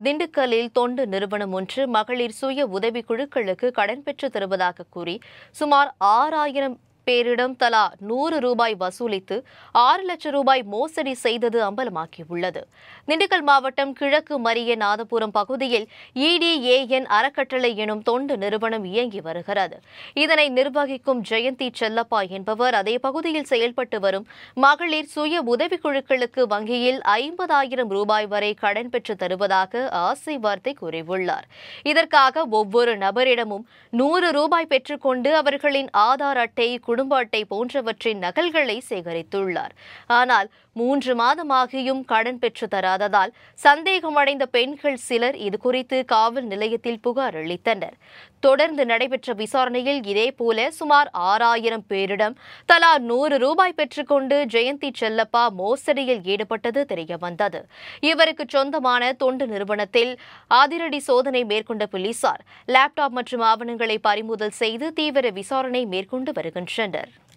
திண்டுக்கல்லில் தொண்டு நிறுவனம் ஒன்று மகளிர் சுய உதவி குழுக்களுக்கு கடன் பெற்று தருவதாக கூறி சுமார் ஆறாயிரம் பேரிடம் தலா நூறு ரூபாய் வசூலித்து ஆறு லட்சம் ரூபாய் மோசடி செய்தது அம்பலமாகியுள்ளது திண்டுக்கல் மாவட்டம் கிழக்கு மரிய நாதபுரம் பகுதியில் இடிஏஎன் அறக்கட்டளை எனும் தொண்டு நிறுவனம் இயங்கி வருகிறது இதனை நிர்வகிக்கும் ஜெயந்தி செல்லப்பா என்பவர் அதே பகுதியில் செயல்பட்டு வரும் மகளிர் சுய உதவிக்குழுக்களுக்கு வங்கியில் ஐம்பதாயிரம் ரூபாய் வரை கடன் பெற்று தருவதாக ஆசை வார்த்தை கூறியுள்ளார் இதற்காக ஒவ்வொரு நபரிடமும் நூறு ரூபாய் பெற்றுக்கொண்டு அவர்களின் ஆதார் அட்டை குடும்ப அட்டை போன்றவற்றின் நகல்களை சேகரித்துள்ளார் ஆனால் மூன்று மாதமாகியும் கடன் பெற்று தராததால் சந்தேகமடைந்த பெண்கள் சிலர் இதுகுறித்து காவல் நிலையத்தில் புகார் அளித்தனர் தொடர்ந்து நடைபெற்ற விசாரணையில் இதேபோல சுமார் ஆறாயிரம் பேரிடம் தலா நூறு ரூபாய் பெற்றுக்கொண்டு ஜெயந்தி செல்லப்பா மோசடியில் ஈடுபட்டது தெரியவந்தது இவருக்கு சொந்தமான தொண்டு நிறுவனத்தில் அதிரடி சோதனை மேற்கொண்ட போலீசார் லேப்டாப் மற்றும் ஆவணங்களை பறிமுதல் செய்து தீவிர விசாரணை மேற்கொண்டு வருகின்றனர்